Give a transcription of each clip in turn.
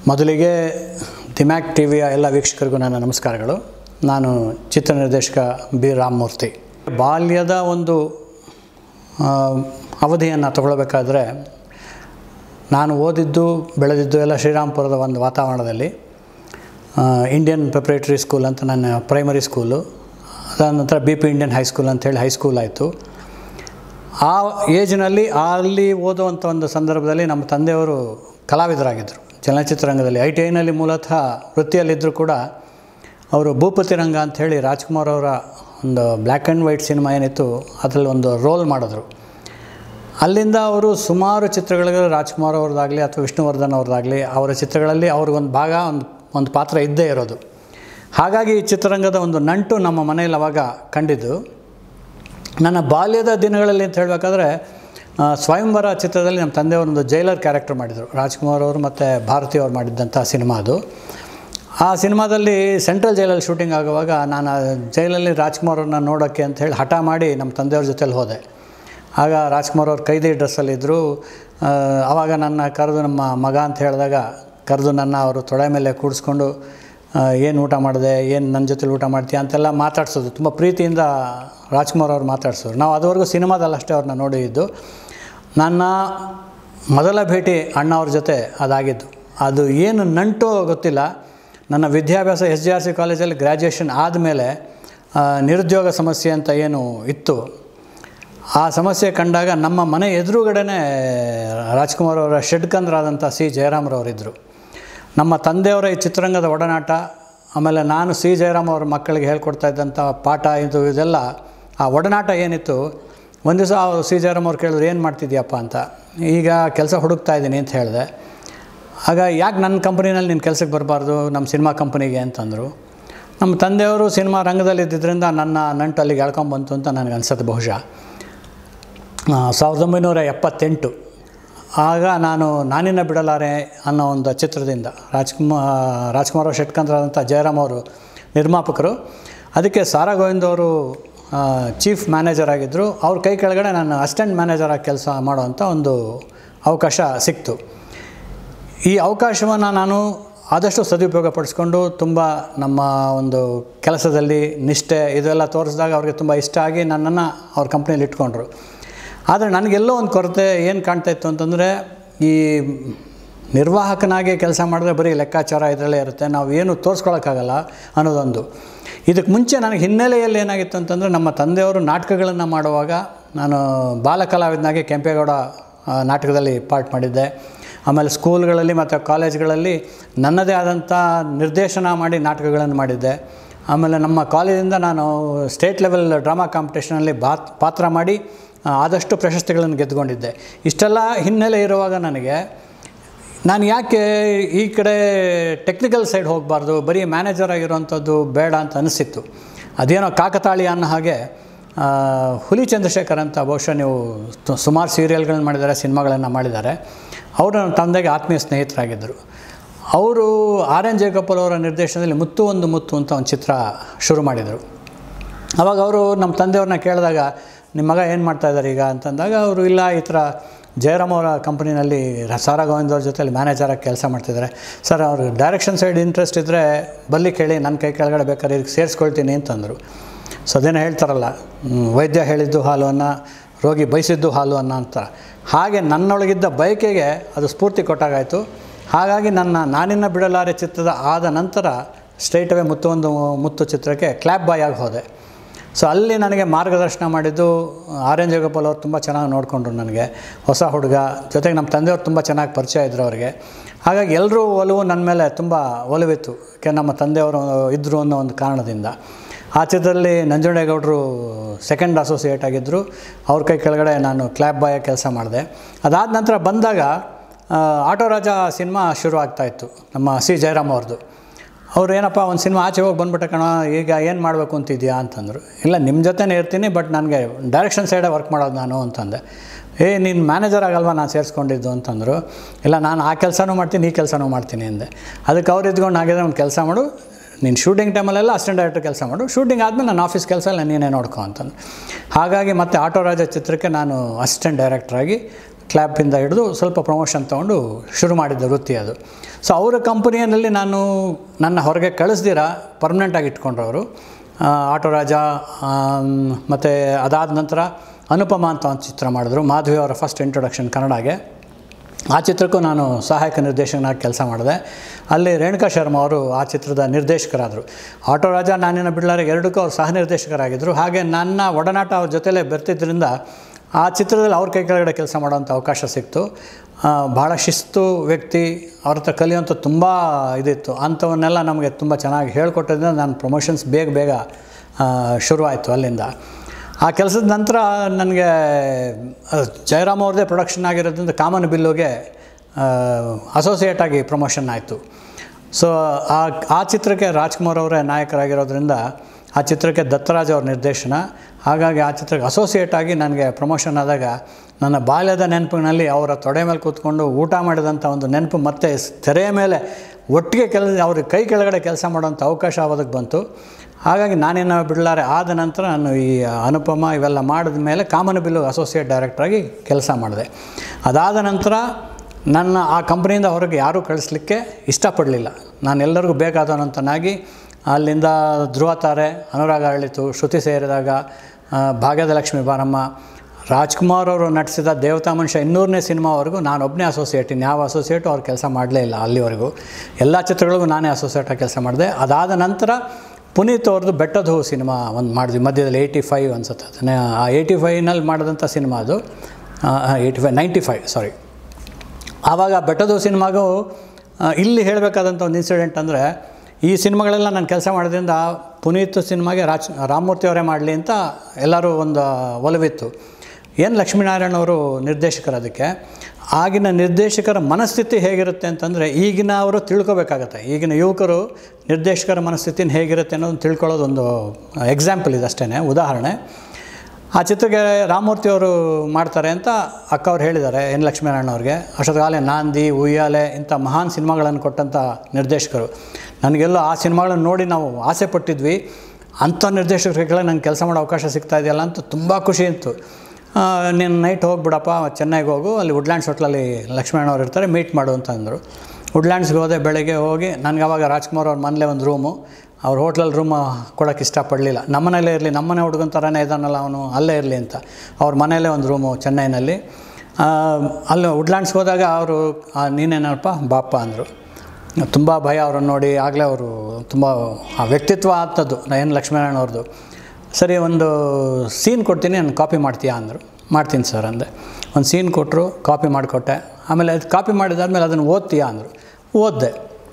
ಮೊದಲಿಗೆ ದಿಮ್ಯಾಕ್ ಟಿ ವಿಯ ಎಲ್ಲ ವೀಕ್ಷಕರಿಗೂ ನನ್ನ ನಮಸ್ಕಾರಗಳು ನಾನು ಚಿತ್ರ ನಿರ್ದೇಶಕ ಬಿ ರಾಮಮೂರ್ತಿ ಬಾಲ್ಯದ ಒಂದು ಅವಧಿಯನ್ನು ತಗೊಳ್ಬೇಕಾದ್ರೆ ನಾನು ಓದಿದ್ದು ಬೆಳೆದಿದ್ದು ಎಲ್ಲ ಶ್ರೀರಾಮ್ಪುರದ ಒಂದು ವಾತಾವರಣದಲ್ಲಿ ಇಂಡಿಯನ್ ಪ್ರಿಪ್ರೇಟರಿ ಸ್ಕೂಲ್ ಅಂತ ನನ್ನ ಪ್ರೈಮರಿ ಸ್ಕೂಲು ಅದಾದ ನಂತರ ಬಿ ಪಿ ಇಂಡಿಯನ್ ಹೈಸ್ಕೂಲ್ ಅಂತೇಳಿ ಹೈಸ್ಕೂಲ್ ಆಯಿತು ಆ ಏಜ್ನಲ್ಲಿ ಅಲ್ಲಿ ಓದುವಂಥ ಒಂದು ಸಂದರ್ಭದಲ್ಲಿ ನಮ್ಮ ತಂದೆಯವರು ಕಲಾವಿದರಾಗಿದ್ದರು ಚಲನಚಿತ್ರರಂಗದಲ್ಲಿ ಐ ಟಿ ಐನಲ್ಲಿ ಮೂಲತಃ ವೃತ್ತಿಯಲ್ಲಿದ್ದರೂ ಕೂಡ ಅವರು ಭೂಪತಿ ರಂಗ ಅಂಥೇಳಿ ರಾಜ್ಕುಮಾರ್ ಅವರ ಒಂದು ಬ್ಲ್ಯಾಕ್ ಆ್ಯಂಡ್ ವೈಟ್ ಸಿನಿಮಾ ಏನಿತ್ತು ಅದರಲ್ಲಿ ಒಂದು ರೋಲ್ ಮಾಡಿದ್ರು ಅಲ್ಲಿಂದ ಅವರು ಸುಮಾರು ಚಿತ್ರಗಳಿಗೆ ರಾಜ್ಕುಮಾರ್ ಅವ್ರದ್ದಾಗಲಿ ಅಥವಾ ವಿಷ್ಣುವರ್ಧನ್ ಅವ್ರದ್ದಾಗಲಿ ಅವರ ಚಿತ್ರಗಳಲ್ಲಿ ಅವ್ರಿಗೊಂದು ಭಾಗ ಒಂದು ಒಂದು ಪಾತ್ರ ಇದ್ದೇ ಇರೋದು ಹಾಗಾಗಿ ಈ ಚಿತ್ರರಂಗದ ಒಂದು ನಂಟು ನಮ್ಮ ಮನೆಯಲ್ಲಿ ಅವಾಗ ಕಂಡಿದ್ದು ನನ್ನ ಬಾಲ್ಯದ ದಿನಗಳಲ್ಲಿ ಅಂತ ಹೇಳಬೇಕಾದ್ರೆ ಸ್ವಯಂವರ ಚಿತ್ರದಲ್ಲಿ ನಮ್ಮ ತಂದೆಯವರೊಂದು ಜೈಲರ್ ಕ್ಯಾರೆಕ್ಟರ್ ಮಾಡಿದರು ರಾಜ್ಕುಮಾರ್ ಅವರು ಮತ್ತು ಭಾರತಿ ಅವ್ರು ಮಾಡಿದ್ದಂಥ ಸಿನಿಮಾ ಅದು ಆ ಸಿನಿಮಾದಲ್ಲಿ ಸೆಂಟ್ರಲ್ ಜೈಲಲ್ಲಿ ಶೂಟಿಂಗ್ ಆಗುವಾಗ ನಾನು ಆ ಜೈಲಲ್ಲಿ ರಾಜ್ಕುಮಾರ್ ಅವ್ರನ್ನ ನೋಡೋಕ್ಕೆ ಅಂತ ಹೇಳಿ ಹಠ ಮಾಡಿ ನಮ್ಮ ತಂದೆಯವ್ರ ಜೊತೆಲಿ ಹೋದೆ ಆಗ ರಾಜ್ಕುಮಾರ್ ಅವ್ರು ಕೈದಿ ಡ್ರೆಸ್ಸಲ್ಲಿದ್ದರು ಆವಾಗ ನನ್ನ ಕರೆದು ನಮ್ಮ ಮಗ ಅಂತ ಹೇಳಿದಾಗ ಕರೆದು ನನ್ನ ಅವರು ತೊಡೆ ಮೇಲೆ ಕೂಡಿಸ್ಕೊಂಡು ಏನು ಊಟ ಮಾಡಿದೆ ಏನು ನನ್ನ ಜೊತೆಲಿ ಊಟ ಮಾಡ್ತೀಯ ಅಂತೆಲ್ಲ ಮಾತಾಡ್ಸೋದು ತುಂಬ ಪ್ರೀತಿಯಿಂದ ರಾಜ್ಕುಮಾರ್ ಅವ್ರು ಮಾತಾಡ್ಸೋರು ನಾವು ಅದುವರೆಗೂ ಸಿನಿಮಾದಲ್ಲಿ ಅಷ್ಟೇ ಅವ್ರನ್ನ ನೋಡಿದ್ದು ನನ್ನ ಮೊದಲ ಭೇಟಿ ಅಣ್ಣ ಅವ್ರ ಜೊತೆ ಅದಾಗಿದ್ದು ಅದು ಏನು ನಂಟು ಗೊತ್ತಿಲ್ಲ ನನ್ನ ವಿದ್ಯಾಭ್ಯಾಸ ಎಸ್ ಜಿ ಆರ್ ಸಿ ಕಾಲೇಜಲ್ಲಿ ಗ್ರ್ಯಾಜುಯೇಷನ್ ಆದಮೇಲೆ ನಿರುದ್ಯೋಗ ಸಮಸ್ಯೆ ಅಂತ ಏನು ಇತ್ತು ಆ ಸಮಸ್ಯೆ ಕಂಡಾಗ ನಮ್ಮ ಮನೆ ಎದುರುಗಡೆನೇ ರಾಜ್ಕುಮಾರ್ ಅವರ ಷಡ್ಕಂದ್ರಾದಂಥ ಸಿ ಜಯರಾಮ್ರವರಿದ್ದರು ನಮ್ಮ ತಂದೆಯವರ ಈ ಚಿತ್ರರಂಗದ ಒಡನಾಟ ಆಮೇಲೆ ನಾನು ಸಿ ಜಯರಾಮ್ ಅವ್ರ ಮಕ್ಕಳಿಗೆ ಹೇಳ್ಕೊಡ್ತಾ ಇದ್ದಂಥ ಪಾಠ ಇದು ಇದೆಲ್ಲ ಆ ಒಡನಾಟ ಏನಿತ್ತು ಒಂದು ದಿವಸ ಅವರು ಸಿ ಜಯರಾಮ್ ಅವ್ರು ಕೇಳಿದ್ರು ಏನು ಮಾಡ್ತಿದ್ಯಪ್ಪ ಅಂತ ಈಗ ಕೆಲಸ ಹುಡುಕ್ತಾ ಇದ್ದೀನಿ ಅಂತ ಹೇಳಿದೆ ಆಗ ಯಾಕೆ ನನ್ನ ಕಂಪ್ನಿನಲ್ಲಿ ನಿನ್ನ ಕೆಲಸಕ್ಕೆ ಬರಬಾರ್ದು ನಮ್ಮ ಸಿನಿಮಾ ಕಂಪ್ನಿಗೆ ಅಂತಂದರು ನಮ್ಮ ತಂದೆಯವರು ಸಿನಿಮಾ ರಂಗದಲ್ಲಿ ಇದ್ದಿದ್ದರಿಂದ ನನ್ನ ನಂಟು ಅಲ್ಲಿಗೆ ಎಳ್ಕೊಂಬಂತು ಅಂತ ನನಗೆ ಅನ್ಸುತ್ತೆ ಬಹುಶಃ ಸಾವಿರದ ಒಂಬೈನೂರ ಎಪ್ಪತ್ತೆಂಟು ಆಗ ನಾನು ನಾನಿನ್ನ ಬಿಡಲಾರೆ ಅನ್ನೋ ಒಂದು ಚಿತ್ರದಿಂದ ರಾಜ್ಕುಮಾರ್ ರಾಜ್ಕುಮಾರ್ ಶೆಟ್ಕಂದ್ರಾದಂಥ ಜಯರಾಮ್ ಅವರು ನಿರ್ಮಾಪಕರು ಅದಕ್ಕೆ ಸಾರಾ ಗೋವಿಂದ್ ಅವರು ಚೀಫ್ ಮ್ಯಾನೇಜರ್ ಆಗಿದ್ದರು ಅವ್ರ ಕೈ ಕೆಳಗಡೆ ನಾನು ಅಸಿಸ್ಟೆಂಟ್ ಮ್ಯಾನೇಜರಾಗಿ ಕೆಲಸ ಮಾಡೋವಂಥ ಒಂದು ಅವಕಾಶ ಸಿಕ್ತು ಈ ಅವಕಾಶವನ್ನು ನಾನು ಆದಷ್ಟು ಸದುಪಯೋಗ ಪಡಿಸ್ಕೊಂಡು ತುಂಬ ನಮ್ಮ ಒಂದು ಕೆಲಸದಲ್ಲಿ ನಿಷ್ಠೆ ಇದೆಲ್ಲ ತೋರಿಸಿದಾಗ ಅವ್ರಿಗೆ ತುಂಬ ಇಷ್ಟ ಆಗಿ ನನ್ನನ್ನು ಅವ್ರ ಕಂಪ್ನಿಯಲ್ಲಿ ಇಟ್ಕೊಂಡ್ರು ಆದರೆ ನನಗೆಲ್ಲೋ ಒಂದು ಕೊರತೆ ಏನು ಕಾಣ್ತಾ ಇತ್ತು ಅಂತಂದರೆ ಈ ನಿರ್ವಾಹಕನಾಗಿ ಕೆಲಸ ಮಾಡಿದ್ರೆ ಬರೀ ಲೆಕ್ಕಾಚಾರ ಇದರಲ್ಲೇ ಇರುತ್ತೆ ನಾವು ಏನು ತೋರಿಸ್ಕೊಳಕ್ಕಾಗಲ್ಲ ಅನ್ನೋದೊಂದು ಇದಕ್ಕೆ ಮುಂಚೆ ನನಗೆ ಹಿನ್ನೆಲೆಯಲ್ಲಿ ಏನಾಗಿತ್ತು ಅಂತಂದರೆ ನಮ್ಮ ತಂದೆಯವರು ನಾಟಕಗಳನ್ನು ಮಾಡುವಾಗ ನಾನು ಬಾಲ ಕಲಾವಿದನಾಗಿ ಕೆಂಪೇಗೌಡ ನಾಟಕದಲ್ಲಿ ಪಾರ್ಟ್ ಮಾಡಿದ್ದೆ ಆಮೇಲೆ ಸ್ಕೂಲ್ಗಳಲ್ಲಿ ಮತ್ತು ಕಾಲೇಜ್ಗಳಲ್ಲಿ ನನ್ನದೇ ಆದಂಥ ನಿರ್ದೇಶನ ಮಾಡಿ ನಾಟಕಗಳನ್ನು ಮಾಡಿದ್ದೆ ಆಮೇಲೆ ನಮ್ಮ ಕಾಲೇಜಿಂದ ನಾನು ಸ್ಟೇಟ್ ಲೆವೆಲ್ ಡ್ರಾಮಾ ಕಾಂಪಿಟೇಷನಲ್ಲಿ ಬಾತ್ ಪಾತ್ರ ಮಾಡಿ ಆದಷ್ಟು ಪ್ರಶಸ್ತಿಗಳನ್ನು ಗೆದ್ದುಕೊಂಡಿದ್ದೆ ಇಷ್ಟೆಲ್ಲ ಹಿನ್ನೆಲೆ ಇರುವಾಗ ನನಗೆ ನಾನು ಯಾಕೆ ಈ ಕಡೆ ಟೆಕ್ನಿಕಲ್ ಸೈಡ್ ಹೋಗಬಾರ್ದು ಬರೀ ಮ್ಯಾನೇಜರ್ ಆಗಿರೋವಂಥದ್ದು ಬೇಡ ಅಂತ ಅನಿಸಿತ್ತು ಅದೇನೋ ಕಾಕತಾಳಿ ಅನ್ನೋ ಹಾಗೆ ಹುಲಿ ಚಂದ್ರಶೇಖರ್ ಅಂತ ಬಹುಶಃ ನೀವು ಸುಮಾರು ಸೀರಿಯಲ್ಗಳನ್ನ ಮಾಡಿದ್ದಾರೆ ಸಿನಿಮಾಗಳನ್ನು ಮಾಡಿದ್ದಾರೆ ಅವರು ನನ್ನ ತಂದೆಗೆ ಆತ್ಮೀಯ ಸ್ನೇಹಿತರಾಗಿದ್ದರು ಅವರು ಆರ್ ಎನ್ ಜಯಗೋಪಾಲ್ ಅವರ ನಿರ್ದೇಶನದಲ್ಲಿ ಮುತ್ತು ಒಂದು ಮುತ್ತು ಅಂತ ಒಂದು ಚಿತ್ರ ಶುರು ಮಾಡಿದರು ಆವಾಗ ಅವರು ನಮ್ಮ ತಂದೆಯವ್ರನ್ನ ಕೇಳಿದಾಗ ನಿಮ್ಮ ಮಗ ಏನು ಮಾಡ್ತಾಯಿದ್ದಾರೆ ಈಗ ಅಂತಂದಾಗ ಅವರು ಇಲ್ಲ ಈ ಥರ ಜಯರಾಮ್ ಅವರ ಕಂಪ್ನಿನಲ್ಲಿ ಸಾರಾ ಗೋವಿಂದ್ ಅವ್ರ ಜೊತೆಲಿ ಮ್ಯಾನೇಜರಾಗಿ ಕೆಲಸ ಮಾಡ್ತಿದ್ದಾರೆ ಸರ್ ಅವರು ಡೈರೆಕ್ಷನ್ ಸೈಡ್ ಇಂಟ್ರೆಸ್ಟ್ ಇದ್ದರೆ ಬಲ್ಲಿ ಕೇಳಿ ನನ್ನ ಕೈ ಕೆಳಗಡೆ ಬೇಕಾದ್ರೆ ಇದಕ್ಕೆ ಸೇರಿಸ್ಕೊಳ್ತೀನಿ ಅಂತಂದರು ಸೊ ಅದೇನೋ ಹೇಳ್ತಾರಲ್ಲ ವೈದ್ಯ ಹೇಳಿದ್ದು ಹಾಲು ಅನ್ನ ರೋಗಿ ಬಯಸಿದ್ದು ಹಾಲು ಅನ್ನ ಅಂತ ಹಾಗೆ ನನ್ನೊಳಗಿದ್ದ ಬಯಕೆಗೆ ಅದು ಸ್ಫೂರ್ತಿ ಕೊಟ್ಟಾಗಾಯಿತು ಹಾಗಾಗಿ ನನ್ನ ನಾನಿನ್ನ ಬಿಡಲಾರೆ ಚಿತ್ರದ ಆದ ನಂತರ ಸ್ಟ್ರೈಟ್ ಅವೇ ಮುತ್ತು ಒಂದು ಮುತ್ತು ಚಿತ್ರಕ್ಕೆ ಕ್ಲ್ಯಾಪ್ ಬಾಯ್ ಆಗಿ ಹೋದೆ ಸೊ ಅಲ್ಲಿ ನನಗೆ ಮಾರ್ಗದರ್ಶನ ಮಾಡಿದ್ದು ಆರ್ ಎನ್ ಜಯಗೋಪಾಲ್ ಅವರು ತುಂಬ ಚೆನ್ನಾಗಿ ನೋಡಿಕೊಂಡ್ರು ನನಗೆ ಹೊಸ ಹುಡುಗ ಜೊತೆಗೆ ನಮ್ಮ ತಂದೆಯವ್ರು ತುಂಬ ಚೆನ್ನಾಗಿ ಪರಿಚಯ ಇದ್ದರು ಅವರಿಗೆ ಹಾಗಾಗಿ ಎಲ್ಲರೂ ಒಲವು ನನ್ನ ಮೇಲೆ ತುಂಬ ಒಲವಿತ್ತು ಕೆ ನಮ್ಮ ತಂದೆಯವರು ಇದ್ದರು ಅನ್ನೋ ಒಂದು ಕಾರಣದಿಂದ ಆ ಚಿತ್ರದಲ್ಲಿ ನಂಜುಂಡೇಗೌಡರು ಸೆಕೆಂಡ್ ಅಸೋಸಿಯೇಟ್ ಆಗಿದ್ದರು ಅವ್ರ ಕೈ ಕೆಳಗಡೆ ನಾನು ಕ್ಲ್ಯಾಬ್ ಬಾಯ ಕೆಲಸ ಮಾಡಿದೆ ಅದಾದ ನಂತರ ಬಂದಾಗ ಆಟೋ ರಾಜ ಸಿನಿಮಾ ಶುರು ಆಗ್ತಾಯಿತ್ತು ನಮ್ಮ ಸಿ ಜಯರಾಮ್ ಅವ್ರದ್ದು ಅವ್ರು ಏನಪ್ಪ ಒಂದು ಸಿನಿಮಾ ಆಚೆ ಹೋಗಿ ಬಂದ್ಬಿಟ್ಟೆ ಕಣ ಈಗ ಏನು ಮಾಡಬೇಕು ಅಂತಿದ್ಯಾ ಅಂತಂದರು ಇಲ್ಲ ನಿಮ್ಮ ಜೊತೆನೇ ಇರ್ತೀನಿ ಬಟ್ ನನಗೆ ಡೈರೆಕ್ಷನ್ ಸೈಡೇ ವರ್ಕ್ ಮಾಡೋದು ನಾನು ಅಂತಂದೆ ಏ ನೀನು ಮ್ಯಾನೇಜರ್ ಆಗಲ್ವಾ ನಾನು ಸೇರಿಸ್ಕೊಂಡಿದ್ದು ಅಂತಂದರು ಇಲ್ಲ ನಾನು ಆ ಕೆಲಸನೂ ಮಾಡ್ತೀನಿ ಈ ಕೆಲಸನೂ ಮಾಡ್ತೀನಿ ಅಂದೆ ಅದಕ್ಕೆ ಅವ್ರು ಇದ್ಕೊಂಡು ಹಾಗಿದ್ರೆ ಒಂದು ಕೆಲಸ ಮಾಡು ನೀನು ಶೂಟಿಂಗ್ ಟೈಮಲ್ಲೆಲ್ಲ ಅಸಿಸ್ಟೆಂಟ್ ಡೈರೆಕ್ಟರ್ ಕೆಲಸ ಮಾಡು ಶೂಟಿಂಗ್ ಆದಮೇಲೆ ನನ್ನ ಆಫೀಸ್ ಕೆಲಸ ಎಲ್ಲ ನೀನೇ ನೋಡ್ಕೊ ಅಂತಂದು ಹಾಗಾಗಿ ಮತ್ತೆ ಆಟೋ ರಾಜ ಚಿತ್ರಕ್ಕೆ ನಾನು ಅಸಿಸ್ಟೆಂಟ್ ಡೈರೆಕ್ಟ್ರಾಗಿ ಕ್ಲ್ಯಾಪಿಂದ ಹಿಡಿದು ಸ್ವಲ್ಪ ಪ್ರಮೋಷನ್ ತೊಗೊಂಡು ಶುರು ಮಾಡಿದ್ದೆ ವೃತ್ತಿ ಅದು ಸೊ ಅವರ ಕಂಪನಿಯಲ್ಲಿ ನಾನು ನನ್ನ ಹೊರಗೆ ಕಳಿಸ್ದಿರ ಪರ್ಮನೆಂಟಾಗಿ ಇಟ್ಕೊಂಡ್ರು ಅವರು ಆಟೋ ರಾಜ ಮತ್ತು ಅದಾದ ನಂತರ ಅನುಪಮ ಅಂತ ಒಂದು ಚಿತ್ರ ಮಾಡಿದ್ರು ಮಾಧವಿ ಅವರ ಫಸ್ಟ್ ಇಂಟ್ರೊಡಕ್ಷನ್ ಕನ್ನಡಗೆ ಆ ಚಿತ್ರಕ್ಕೂ ನಾನು ಸಹಾಯಕ ನಿರ್ದೇಶಕನಾಗಿ ಕೆಲಸ ಮಾಡಿದೆ ಅಲ್ಲಿ ರೇಣುಕಾ ಶರ್ಮಾ ಅವರು ಆ ಚಿತ್ರದ ನಿರ್ದೇಶಕರಾದರು ಆಟೋ ರಾಜ ನಾನಿನ ಬಿಡ್ಲಾರೆ ಎರಡಕ್ಕೂ ಅವ್ರು ಸಹ ನಿರ್ದೇಶಕರಾಗಿದ್ದರು ಹಾಗೆ ನನ್ನ ಒಡನಾಟ ಅವ್ರ ಜೊತೆಲೇ ಬರ್ತಿದ್ದರಿಂದ ಆ ಚಿತ್ರದಲ್ಲಿ ಅವ್ರ ಕೈ ಕೆಳಗಡೆ ಕೆಲಸ ಮಾಡೋವಂಥ ಅವಕಾಶ ಸಿಕ್ತು ಆ, ಭಾಳ ಶಿಸ್ತು ವ್ಯಕ್ತಿ ಅವ್ರ ಹತ್ರ ಕಲಿಯುವಂಥ ತುಂಬ ಇದಿತ್ತು ಅಂಥವನ್ನೆಲ್ಲ ನಮಗೆ ತುಂಬ ಚೆನ್ನಾಗಿ ಹೇಳ್ಕೊಟ್ಟಿದ್ದರಿಂದ ನಾನು ಪ್ರಮೋಷನ್ಸ್ ಬೇಗ ಬೇಗ ಆ, ಶುರುವಾಯಿತು ಅಲ್ಲಿಂದ ಆ ಕೆಲಸದ ನಂತರ ನನಗೆ ಜಯರಾಮ್ ಅವ್ರದ್ದೇ ಪ್ರೊಡಕ್ಷನ್ ಆಗಿರೋದ್ರಿಂದ ಕಾಮನ್ ಬಿಲ್ಲುಗೆ ಅಸೋಸಿಯೇಟ್ ಆಗಿ ಪ್ರಮೋಷನ್ ಆಯಿತು ಸೊ ಆ ಆ ಚಿತ್ರಕ್ಕೆ ರಾಜ್ಕುಮಾರ್ ಅವರೇ ನಾಯಕರಾಗಿರೋದ್ರಿಂದ ಆ ಚಿತ್ರಕ್ಕೆ ದತ್ತರಾಜ್ ಅವ್ರ ನಿರ್ದೇಶನ ಹಾಗಾಗಿ ಆ ಚಿತ್ರಕ್ಕೆ ಅಸೋಸಿಯೇಟ್ ಆಗಿ ನನಗೆ ಪ್ರಮೋಷನ್ ಆದಾಗ ನನ್ನ ಬಾಲ್ಯದ ನೆನಪಿನಲ್ಲಿ ಅವರ ತೊಡೆ ಮೇಲೆ ಕೂತ್ಕೊಂಡು ಊಟ ಮಾಡಿದಂಥ ಒಂದು ನೆನಪು ಮತ್ತೆ ಸ್- ತೆರೆಯ ಮೇಲೆ ಒಟ್ಟಿಗೆ ಕೆಲ ಅವ್ರ ಕೈ ಕೆಳಗಡೆ ಕೆಲಸ ಮಾಡೋಂಥ ಅವಕಾಶ ಆಗೋದಕ್ಕೆ ಬಂತು ಹಾಗಾಗಿ ನಾನೇನು ಬಿಡಲಾರೆ ಆದ ನಂತರ ನಾನು ಈ ಅನುಪಮ ಇವೆಲ್ಲ ಮಾಡಿದ ಮೇಲೆ ಕಾಮನಬಿಲ್ಲು ಅಸೋಸಿಯೇಟ್ ಡೈರೆಕ್ಟ್ರಾಗಿ ಕೆಲಸ ಮಾಡಿದೆ ಅದಾದ ನಂತರ ನನ್ನ ಆ ಕಂಪ್ನಿಯಿಂದ ಹೊರಗೆ ಯಾರೂ ಕಳಿಸ್ಲಿಕ್ಕೆ ಇಷ್ಟಪಡಲಿಲ್ಲ ನಾನು ಎಲ್ಲರಿಗೂ ಬೇಕಾದವನಂತನಾಗಿ ಅಲ್ಲಿಂದ ಧ್ರುವ ತಾರೆ ಅನುರಾಗ ಅರಳಿತು ಶ್ರುತಿ ಸೇರಿದಾಗ ಆ, ಭಾಗ್ಯದ ಲಕ್ಷ್ಮಿ ಬಾರಮ್ಮ ರಾಜ್ಕುಮಾರ್ ಅವರು ನಟಿಸಿದ ದೇವತಾ ಮನುಷ್ಯ ಇನ್ನೂರನೇ ಸಿನಿಮಾವರೆಗೂ ನಾನು ಒಬ್ಬನೇ ಅಸೋಸಿಯೇಟ್ ಇನ್ಯಾವ ಅಸೋಸಿಯೇಟು ಅವ್ರು ಕೆಲಸ ಮಾಡಲೇ ಇಲ್ಲ ಅಲ್ಲಿವರೆಗೂ ಎಲ್ಲ ಚಿತ್ರಗಳಿಗೂ ನಾನೇ ಅಸೋಸಿಯೇಟಾಗಿ ಕೆಲಸ ಮಾಡಿದೆ ಅದಾದ ನಂತರ ಪುನೀತ್ ಅವ್ರದ್ದು ಬೆಟ್ಟದ ಹೂ ಸಿನಿಮಾ ಒಂದು ಮಾಡಿದ್ವಿ ಮಧ್ಯದಲ್ಲಿ ಏಯ್ಟಿ ಫೈವ್ ಅನ್ಸುತ್ತೆ ಅದನ್ನೇ ಆ ಏಯ್ಟಿ ಫೈವ್ನಲ್ಲಿ ಮಾಡಿದಂಥ ಸಿನಿಮಾ ಅದು eighty five ninety five sorry ಆವಾಗ ಬೆಟ್ಟದ ಸಿನಿಮಾಗೂ ಆ, ಇಲ್ಲಿ ಹೇಳಬೇಕಾದಂಥ ಒಂದು ಇನ್ಸಿಡೆಂಟ್ ಅಂದರೆ ಈ ಸಿನಿಮಾಗಳೆಲ್ಲ ನಾನು ಕೆಲಸ ಮಾಡೋದ್ರಿಂದ ಪುನೀತ್ ಸಿನಿಮಾಗೆ ರಾಜ್ ರಾಮಮೂರ್ತಿ ಅವರೇ ಮಾಡಲಿ ಅಂತ ಎಲ್ಲರೂ ಒಂದು ಒಲವಿತ್ತು ಏನು ಲಕ್ಷ್ಮೀನಾರಾಯಣ ಅವರು ನಿರ್ದೇಶಕರು ಅದಕ್ಕೆ ಆಗಿನ ನಿರ್ದೇಶಕರ ಮನಸ್ಥಿತಿ ಹೇಗಿರುತ್ತೆ ಅಂತಂದರೆ ಈಗಿನ ಅವರು ತಿಳ್ಕೊಬೇಕಾಗತ್ತೆ ಈಗಿನ ಯುವಕರು ನಿರ್ದೇಶಕರ ಮನಸ್ಥಿತಿನ ಹೇಗಿರುತ್ತೆ ಅನ್ನೋದನ್ನ ತಿಳ್ಕೊಳ್ಳೋದೊಂದು ಎಕ್ಸಾಂಪಲ್ ಇದೆ ಅಷ್ಟೇ ಉದಾಹರಣೆ ಆ ಚಿತ್ರಕ್ಕೆ ರಾಮಮೂರ್ತಿ ಅವರು ಮಾಡ್ತಾರೆ ಅಂತ ಅಕ್ಕ ಅವ್ರು ಹೇಳಿದ್ದಾರೆ ಎನ್ ಲಕ್ಷ್ಮೀನಾರಾಯಣ ಅವ್ರಿಗೆ ಅಷ್ಟೊತ್ತಿಗಾಲೆ ನಾಂದಿ ಉಯ್ಯಾಲೆ ಇಂಥ ಮಹಾನ್ ಸಿನಿಮಾಗಳನ್ನು ಕೊಟ್ಟಂಥ ನಿರ್ದೇಶಕರು ನನಗೆಲ್ಲೋ ಆ ಸಿನಿಮಾಗಳನ್ನು ನೋಡಿ ನಾವು ಆಸೆ ಪಟ್ಟಿದ್ವಿ ಅಂಥ ನಿರ್ದೇಶಕರಿಗೆ ನಂಗೆ ಕೆಲಸ ಮಾಡೋ ಅವಕಾಶ ಸಿಗ್ತಾ ಇದೆಯಲ್ಲ ಅಂತ ತುಂಬ ಖುಷಿ ಇತ್ತು ಆ, ನೀನು ನೈಟ್ ಹೋಗ್ಬಿಡಪ್ಪ ಚೆನ್ನೈಗೆ ಹೋಗು ಅಲ್ಲಿ ವುಡ್ಲ್ಯಾಂಡ್ಸ್ ಹೋಟ್ಲಲ್ಲಿ ಲಕ್ಷ್ಮೀನಾರಾಯಣ ಅವ್ರು ಇರ್ತಾರೆ ಮೀಟ್ ಮಾಡು ಅಂತ ಅಂದರು ವುಡ್ಲ್ಯಾಂಡ್ಸ್ಗೆ ಹೋದೆ ಬೆಳಗ್ಗೆ ಹೋಗಿ ನನಗೆ ಅವಾಗ ರಾಜ್ಕುಮಾರ್ ಅವ್ರ ಮನೇಲೆ ಒಂದು ರೂಮು ಅವ್ರ ಹೋಟ್ಲಲ್ಲಿ ರೂಮ್ ಕೊಡೋಕ್ಕೆ ಇಷ್ಟಪಡಲಿಲ್ಲ ನಮ್ಮನೇಲೇ ಇರಲಿ ನಮ್ಮನೆ ಹುಡುಗನ ಥರನೇ ಇದ್ದಾನಲ್ಲ ಅವನು ಅಲ್ಲೇ ಇರಲಿ ಅಂತ ಅವ್ರ ಮನೆಯಲ್ಲೇ ಒಂದು ರೂಮು ಚೆನ್ನೈನಲ್ಲಿ ಆ, ಅಲ್ಲಿ ವುಡ್ಲ್ಯಾಂಡ್ಸ್ಗೆ ಹೋದಾಗ ಅವರು ನೀನೇನಪ್ಪ ಬಾಪ ಅಂದರು ತುಂಬ ಭಯ ಅವ್ರನ್ನ ನೋಡಿ ಆಗಲೇ ಅವರು ತುಂಬ ಆ ವ್ಯಕ್ತಿತ್ವ ಆಗ್ತದ್ದು ಎನ್ ಲಕ್ಷ್ಮೀನಾರಾಯಣ ಅವ್ರದ್ದು ಸರಿ ಒಂದು ಸೀನ್ ಕೊಡ್ತೀನಿ ನಾನು ಕಾಪಿ ಮಾಡ್ತೀಯಾ ಅಂದರು ಮಾಡ್ತೀನಿ ಸರ್ ಅಂದೆ ಒಂದು ಸೀನ್ ಕೊಟ್ಟರು ಕಾಪಿ ಮಾಡಿಕೊಟ್ಟೆ ಆಮೇಲೆ ಅದು ಕಾಪಿ ಮಾಡಿದಾದ್ಮೇಲೆ ಅದನ್ನು ಓದ್ತೀಯಾ ಅಂದರು ಓದಿದೆ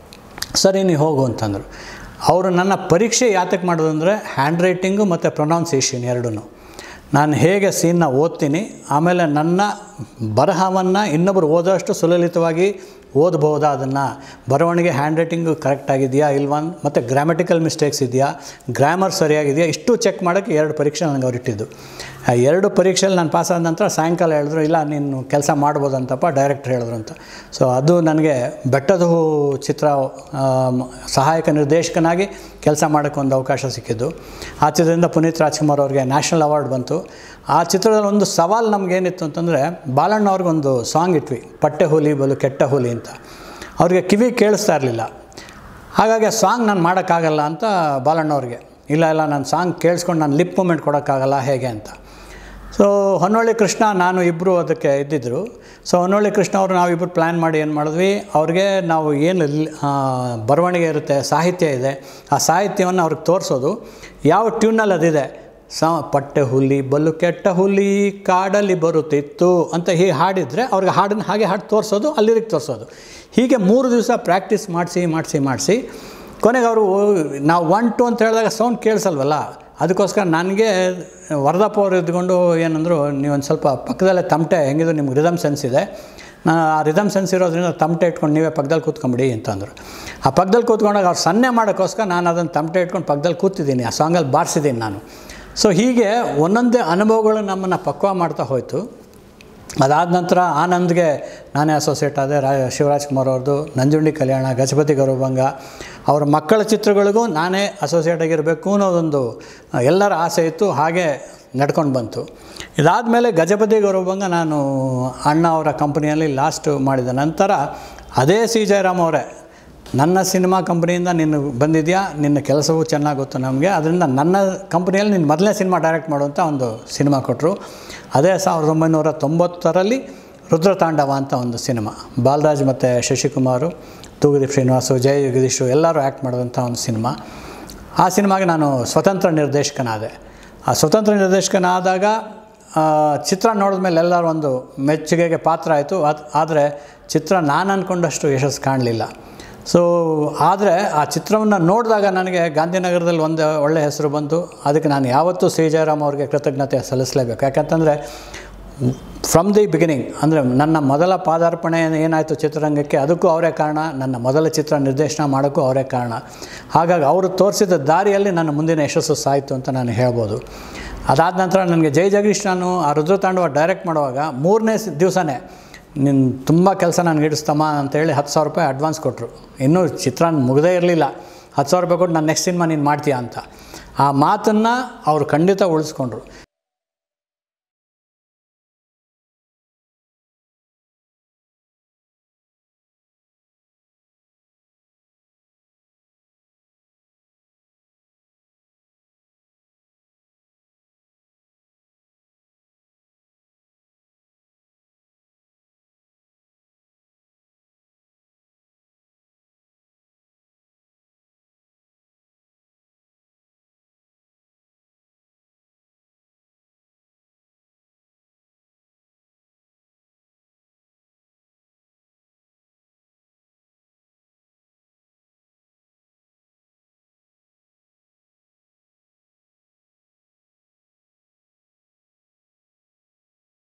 ಸರಿ ನೀವು ಹೋಗು ಅಂತಂದರು ಅವರು ನನ್ನ ಪರೀಕ್ಷೆ ಯಾತಕ್ಕೆ ಮಾಡೋದು ಅಂದರೆ ಹ್ಯಾಂಡ್ ರೈಟಿಂಗು ಮತ್ತು ಪ್ರೊನೌನ್ಸಿಯೇಷನ್ ಎರಡೂ ನಾನು ಹೇಗೆ ಸೀನ್ನ ಓದ್ತೀನಿ ಆಮೇಲೆ ನನ್ನ ಬರಹವನ್ನು ಇನ್ನೊಬ್ಬರು ಓದೋಷ್ಟು ಸುಲಲಿತವಾಗಿ ಓದ್ಬೋದಾ ಅದನ್ನು ಬರವಣಿಗೆ ಹ್ಯಾಂಡ್ ರೈಟಿಂಗು ಕರೆಕ್ಟಾಗಿದೆಯಾ ಇಲ್ವಾ ಮತ್ತು ಗ್ರಾಮೆಟಿಕಲ್ ಮಿಸ್ಟೇಕ್ಸ್ ಇದೆಯಾ ಗ್ರಾಮರ್ ಸರಿಯಾಗಿದೆಯಾ ಇಷ್ಟು ಚೆಕ್ ಮಾಡೋಕ್ಕೆ ಎರಡು ಪರೀಕ್ಷೆ ನನಗೆ ಅವ್ರು ಇಟ್ಟಿದ್ದು ಆ ಎರಡು ಪರೀಕ್ಷೆಯಲ್ಲಿ ನಾನು ಪಾಸ್ ಆದ ನಂತರ ಸಾಯಂಕಾಲ ಹೇಳಿದ್ರು ಇಲ್ಲ ನೀನು ಕೆಲಸ ಮಾಡ್ಬೋದಂತಪ್ಪ ಡೈರೆಕ್ಟ್ರ್ ಹೇಳಿದ್ರು ಅಂತ ಸೊ ಅದು ನನಗೆ ಬೆಟ್ಟದ ಹೂ ಚಿತ್ರ ಆ, ಮ- ಸಹಾಯಕ ನಿರ್ದೇಶಕನಾಗಿ ಕೆಲಸ ಮಾಡೋಕ್ಕೆ ಒಂದು ಅವಕಾಶ ಸಿಕ್ಕಿದ್ದು ಆ ಚಿತ್ರದಿಂದ ಪುನೀತ್ ರಾಜ್ಕುಮಾರ್ ಅವ್ರಿಗೆ ನ್ಯಾಷನಲ್ ಅವಾರ್ಡ್ ಬಂತು ಆ ಚಿತ್ರದಲ್ಲಿ ಒಂದು ಸವಾಲು ನಮಗೇನಿತ್ತು ಅಂತಂದರೆ ಬಾಲಣ್ಣ ಅವ್ರಿಗೊಂದು ಸಾಂಗ್ ಇಟ್ವಿ ಪಟ್ಟೆ ಹುಲಿ ಬಲು ಕೆಟ್ಟ ಹುಲಿ ಅಂತ ಅವ್ರಿಗೆ ಕಿವಿ ಕೇಳಿಸ್ತಾ ಇರಲಿಲ್ಲ ಹಾಗಾಗಿ ಆ ಸಾಂಗ್ ನಾನು ಮಾಡೋಕ್ಕಾಗಲ್ಲ ಅಂತ ಬಾಲಣ್ಣವ್ರಿಗೆ ಇಲ್ಲ ಇಲ್ಲ ನಾನು ಸಾಂಗ್ ಕೇಳಿಸ್ಕೊಂಡು ನಾನು ಲಿಪ್ ಮೂಮೆಂಟ್ ಕೊಡೋಕ್ಕಾಗಲ್ಲ ಹೇಗೆ ಅಂತ ಸೊ ಹೊನ್ನೊಳ್ಳಿ ಕೃಷ್ಣ ನಾನು ಇಬ್ಬರು ಅದಕ್ಕೆ ಇದ್ದಿದ್ದರು ಸೊ ಹೊನ್ನೊಳ್ಳಿ ಕೃಷ್ಣ ಅವರು ನಾವಿಬ್ಬರು ಪ್ಲ್ಯಾನ್ ಮಾಡಿ ಏನು ಮಾಡಿದ್ವಿ ಅವ್ರಿಗೆ ನಾವು ಏನು ಲ್- ಆ, ಬರವಣಿಗೆ ಇರುತ್ತೆ ಸಾಹಿತ್ಯ ಇದೆ ಆ ಸಾಹಿತ್ಯವನ್ನು ಅವ್ರಿಗೆ ತೋರಿಸೋದು ಯಾವ ಟ್ಯೂನಲ್ಲಿ ಅದಿದೆ ಸ ಪಟ್ಟೆ ಹುಲಿ ಬಲು ಕೆಟ್ಟ ಹುಲಿ ಕಾಡಲ್ಲಿ ಬರುತ್ತಿತ್ತು ಅಂತ ಹೀಗೆ ಹಾಡಿದರೆ ಅವ್ರಿಗೆ ಹಾಡನ್ನು ಹಾಗೆ ಹಾಡು ತೋರಿಸೋದು ಅಲ್ಲಿರಿಗೆ ತೋರಿಸೋದು ಹೀಗೆ ಮೂರು ದಿವಸ ಪ್ರಾಕ್ಟೀಸ್ ಮಾಡಿಸಿ ಮಾಡಿಸಿ ಮಾಡಿಸಿ ಕೊನೆಗೆ ಅವರು ನಾವು ಒನ್ ಟು ಅಂತ ಹೇಳಿದಾಗ ಸೌಂಡ್ ಕೇಳಿಸಲ್ವಲ್ಲ ಅದಕ್ಕೋಸ್ಕರ ನನಗೆ ವರದಪ್ಪ ಅವರು ಇದ್ಕೊಂಡು ಏನಂದರು ನೀವೊಂದು ಸ್ವಲ್ಪ ಪಕ್ಕದಲ್ಲೇ ತಮಟೆ ಹೆಂಗಿದ್ರು ನಿಮ್ಗೆ ರಿದಮ್ ಸೆನ್ಸ್ ಇದೆ ನಾ ಆ ರಿದಮ್ ಸೆನ್ಸ್ ಇರೋದ್ರಿಂದ ತಮಟೆ ಇಟ್ಕೊಂಡು ನೀವೇ ಪಕ್ಕದಲ್ಲಿ ಕೂತ್ಕೊಂಬಿಡಿ ಅಂತಂದರು ಆ ಪಕ್ಕದಲ್ಲಿ ಕೂತ್ಕೊಂಡಾಗ ಅವ್ರು ಸನ್ನೆ ಮಾಡೋಕ್ಕೋಸ್ಕರ ನಾನು ಅದನ್ನು ತಮಟೆ ಇಟ್ಕೊಂಡು ಪಕ್ಕದಲ್ಲಿ ಕೂತಿದ್ದೀನಿ ಆ ಸಾಂಗಲ್ಲಿ ಬಾರಿಸಿದ್ದೀನಿ ನಾನು ಸೊ ಹೀಗೆ ಒಂದೊಂದೇ ಅನುಭವಗಳು ನಮ್ಮನ್ನು ಪಕ್ವ ಮಾಡ್ತಾ ಹೋಯಿತು ಅದಾದ ನಂತರ ಆನಂದ್ಗೆ ನಾನೇ ಅಸೋಸಿಯೇಟ್ ಆದೆ ರಾ ಶಿವರಾಜ್ ಕುಮಾರ್ ಅವ್ರದ್ದು ನಂಜುಂಡಿ ಕಲ್ಯಾಣ ಗಜಪತಿ ಗೌರವಂಗ ಅವರ ಮಕ್ಕಳ ಚಿತ್ರಗಳಿಗೂ ನಾನೇ ಅಸೋಸಿಯೇಟ್ ಆಗಿರಬೇಕು ಅನ್ನೋದೊಂದು ಆ, ಎಲ್ಲರ ಆಸೆ ಇತ್ತು ಹಾಗೆ ನಡ್ಕೊಂಡು ಬಂತು ಇದಾದಮೇಲೆ ಗಜಪತಿ ಗೌರವಂಗ ನಾನು ಅಣ್ಣ ಅವರ ಕಂಪನಿಯಲ್ಲಿ ಲಾಸ್ಟ್ ಮಾಡಿದ ನಂತರ ಅದೇ ಸಿ ಜಯರಾಮ್ ಅವರೇ ನನ್ನ ಸಿನಿಮಾ ಕಂಪ್ನಿಯಿಂದ ನೀನು ಬಂದಿದೆಯಾ ನಿನ್ನ ಕೆಲಸವೂ ಚೆನ್ನಾಗಿ ಗೊತ್ತು ನಮಗೆ ಅದರಿಂದ ನನ್ನ ಕಂಪ್ನಿಯಲ್ಲಿ ನೀನು ಮೊದಲನೇ ಸಿನಿಮಾ ಡೈರೆಕ್ಟ್ ಮಾಡುವಂಥ ಒಂದು ಸಿನಿಮಾ ಕೊಟ್ಟರು ಅದೇ ಸಾವಿರದ ಒಂಬೈನೂರ ತೊಂಬತ್ತರಲ್ಲಿ ರುದ್ರತಾಂಡವ ಅಂತ ಒಂದು ಸಿನಿಮಾ ಬಾಲರಾಜ್ ಮತ್ತು ಶಶಿಕುಮಾರು ತೂಗುದೀಪ್ ಶ್ರೀನಿವಾಸು ಜಯ ಜಗದೀಶು ಎಲ್ಲರೂ ಆ್ಯಕ್ಟ್ ಮಾಡಿದಂಥ ಒಂದು ಸಿನಿಮಾ ಆ ಸಿನಿಮಾಗೆ ನಾನು ಸ್ವತಂತ್ರ ನಿರ್ದೇಶಕನಾದೆ ಆ ಸ್ವತಂತ್ರ ನಿರ್ದೇಶಕನಾದಾಗ ಆ, ಚಿತ್ರ ನೋಡಿದ ಮೇಲೆ ಎಲ್ಲರೂ ಒಂದು ಮೆಚ್ಚುಗೆಗೆ ಪಾತ್ರ ಆಯಿತು ಅದು ಆದರೆ ಚಿತ್ರ ನಾನು ಅಂದ್ಕೊಂಡಷ್ಟು ಯಶಸ್ಸು ಕಾಣಲಿಲ್ಲ ಸೊ ಆದರೆ ಆ ಚಿತ್ರವನ್ನು ನೋಡಿದಾಗ ನನಗೆ ಗಾಂಧಿನಗರದಲ್ಲಿ ಒಂದು ಒಳ್ಳೆಯ ಹೆಸರು ಬಂತು ಅದಕ್ಕೆ ನಾನು ಯಾವತ್ತೂ ಸಿ ಜಯರಾಮ್ ಅವ್ರಿಗೆ ಕೃತಜ್ಞತೆ ಸಲ್ಲಿಸಲೇಬೇಕು ಯಾಕಂತಂದರೆ ಫ್ರಮ್ ದಿ ಬಿಗಿನಿಂಗ್ ಅಂದರೆ ನನ್ನ ಮೊದಲ ಪಾದಾರ್ಪಣೆ ಏನಾಯಿತು ಚಿತ್ರರಂಗಕ್ಕೆ ಅದಕ್ಕೂ ಅವರೇ ಕಾರಣ ನನ್ನ ಮೊದಲ ಚಿತ್ರ ನಿರ್ದೇಶನ ಮಾಡೋಕ್ಕೂ ಅವರೇ ಕಾರಣ ಹಾಗಾಗಿ ಅವರು ತೋರಿಸಿದ ದಾರಿಯಲ್ಲಿ ನನ್ನ ಮುಂದಿನ ಯಶಸ್ಸು ಸಾಯಿತು ಅಂತ ನಾನು ಹೇಳ್ಬೋದು ಅದಾದ ನಂತರ ನನಗೆ ಜೈ ಜಗದೀಶ್ ನಾನು ಆ ರುದ್ರತಾಂಡವ ಡೈರೆಕ್ಟ್ ಮಾಡುವಾಗ ಮೂರನೇ ದಿವಸನೇ ನಿನ್ನ ತುಂಬ ಕೆಲಸ ನನಗೆ ಇಡಿಸ್ತಮ್ಮ ಅಂತೇಳಿ ಹತ್ತು ಸಾವಿರ ರೂಪಾಯಿ ಅಡ್ವಾನ್ಸ್ ಕೊಟ್ಟರು ಇನ್ನೂ ಚಿತ್ರ ಮುಗದೇ ಇರಲಿಲ್ಲ ಹತ್ತು ಸಾವಿರ ರೂಪಾಯಿ ಕೊಟ್ಟು ನಾನು ನೆಕ್ಸ್ಟ್ ಸಿನಿಮಾ ನೀನು ಮಾಡ್ತೀಯಾ ಅಂತ ಆ ಮಾತನ್ನು ಅವರು ಖಂಡಿತ ಉಳಿಸ್ಕೊಂಡ್ರು